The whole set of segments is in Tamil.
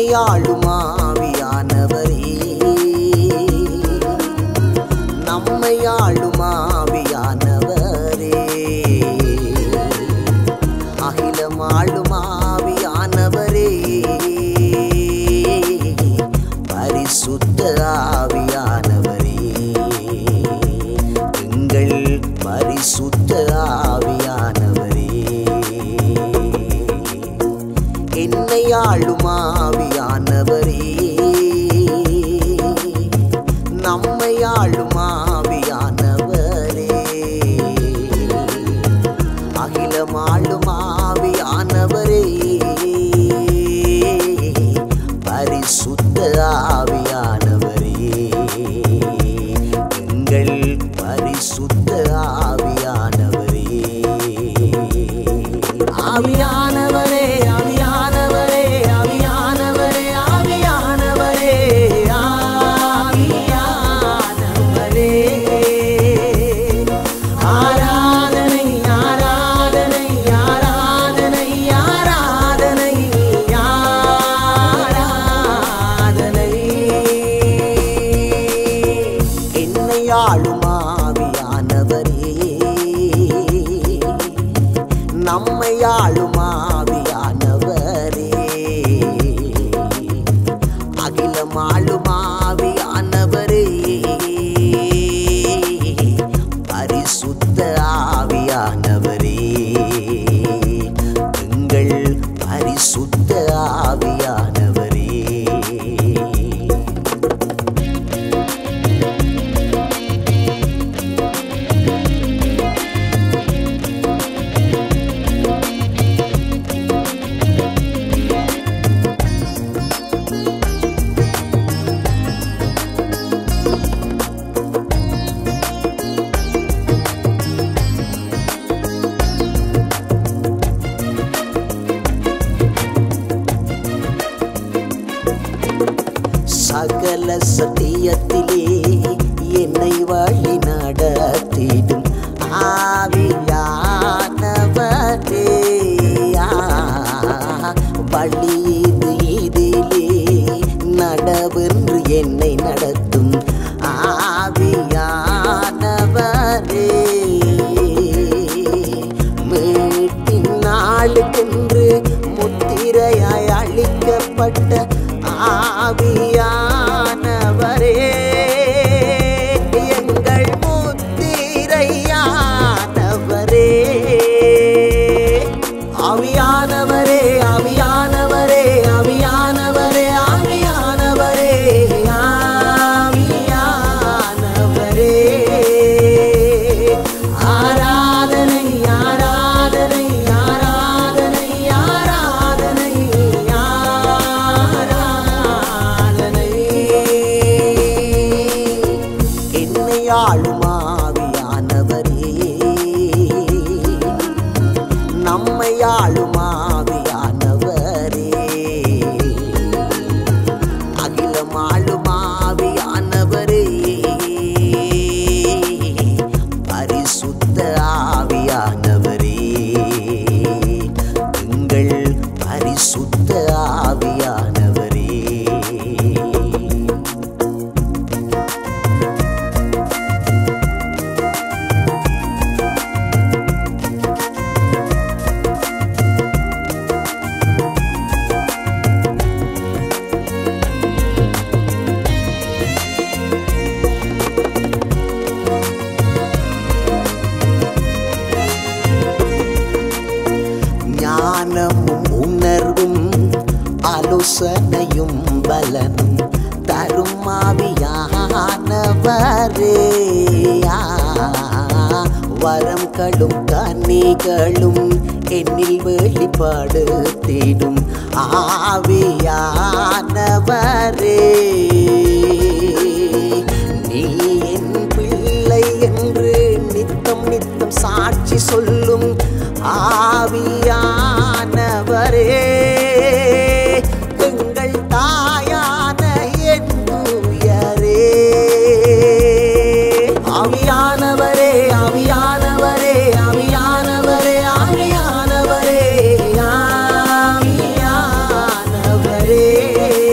என்னை ஆளும் ஆவியானவரே நம்மை ஆளும் ஆவியானவரே அகிலம் ஆளும் ஆவியானவரே பரிசுத்த ஆவியானவரே எங்கள் பரிசுத்த ஆவியானவரே என்னை ஆளும் ஆவியானவரே நம்மை ஆளும் ஆவியானவரே அகிலம் ஆளும் ஆவியானவரே பரிசுத்த ஆவியானவரே எங்கள் பரிசுத்த ஆவியானவரே ஆவியானவரே ஆவியானவரே ஆவியானவரே ஆவியானவரே ஆவியானவரே ஆராதனை ஆராதனை ஆராதனை ஆராதனை ஆராதனை என்னை ஆளும் ஆவியானவரே நம்மை ஆளும் ஆவியானவரே அகிலம் ஆளும் ஆவியானவரே பரிசுத்த ஆவியானவரே எங்கள் பரிசுத்த ஆவியானவரே சகல சத்தியத்திலே என்னை வழி நடத்திடும் ஆவியானவரே ஆ, வழி இது இதிலே நடவென்று என்னை நடத்தும் ஆவியானவரே மீட்டின் நாளுக்கென்று முத்திரையாய் அளிக்கப்பட்ட ஆவியானவரே எங்கள் முத்திரையானவரே ஆவியானவரே ஆவியானவரே ஆவியானவரே ஆவியானவரே ஆவியானவரே ஆராதனை ஆராதனை ஆராதனை ஆராதனை ஆராதனை என்னை ஆளும் ஆவியானவரே நம்மை ஆளும் ஆவியானவரே அகிலம் ஆளும் ஆவியானவரே பரிசுத்த ஆவியானவரே எங்கள் பரிசுத்த ஆவியானவரே ஞானமும் உணர்வும் ஆலோசனையும் பலனும் தரும் ஆவியானவரே ஆ, வரம்களும் கனிகளும் என்னில் வெளிப்படுத்திடும் ஆவியானவரே நீ என் பிள்ளை என்று நித்தம் நித்தம் சாட்சி சொல்லும் ஆவியானவரே எங்கள் தாயான என் தூயரே ஆவியானவரே ஆவியானவரே ஆவியானவரே ஆவியானவரே ஆவியானவரே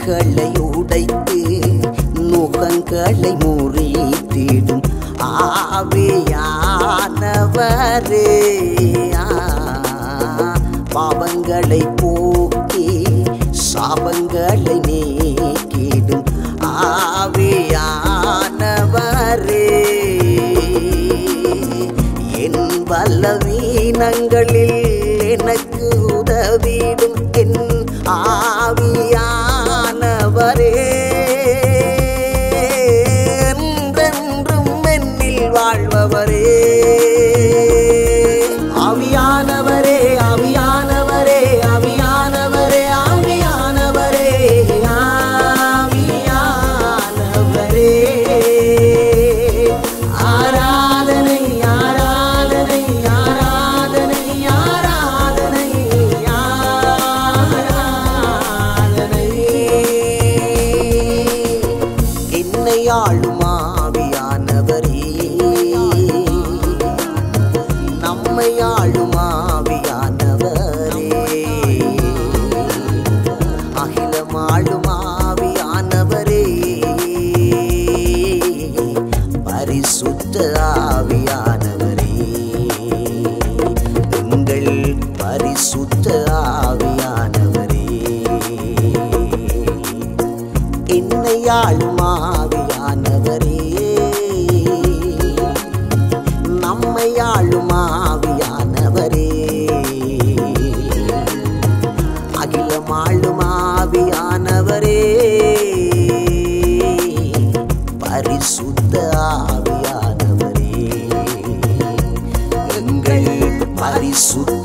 முகங்களை உடைத்து நுகங்களை முறித்திடும் ஆவியானவரே ஆ, பாவங்களை போக்கி சாபங்களை நீக்கிடும் ஆவியானவரே என் பலவீனங்களில் எனக்கு உதவிடும் என் ஆவியானவரே என்றென்றும் என்னில் வாழ்பவரே ஆவியானவரே ஆவியானவரே ஆவியானவரே ஆவியானவரே ஆவியானவரே ஆராதனை ஆராதனை ஆராதனை ஆராதனை ஆராதனை என்னை ஆளும் ஆவியானவரே நம்மை ஆளும் ஆவியானவரே அகிலம் ஆளும் ஆவியானவரே பரிசுத்த ஆவியானவரே எங்கள் பரிசுத்த ஆவியானவரே என்னை ஆளும் ஆவியானவரே நம்மை ஆளும் ஆவியானவரே அகிலம் ஆளும் ஆவியானவரே பரிசுத்த ஆவியானவரே எங்கள் பரிசுத்த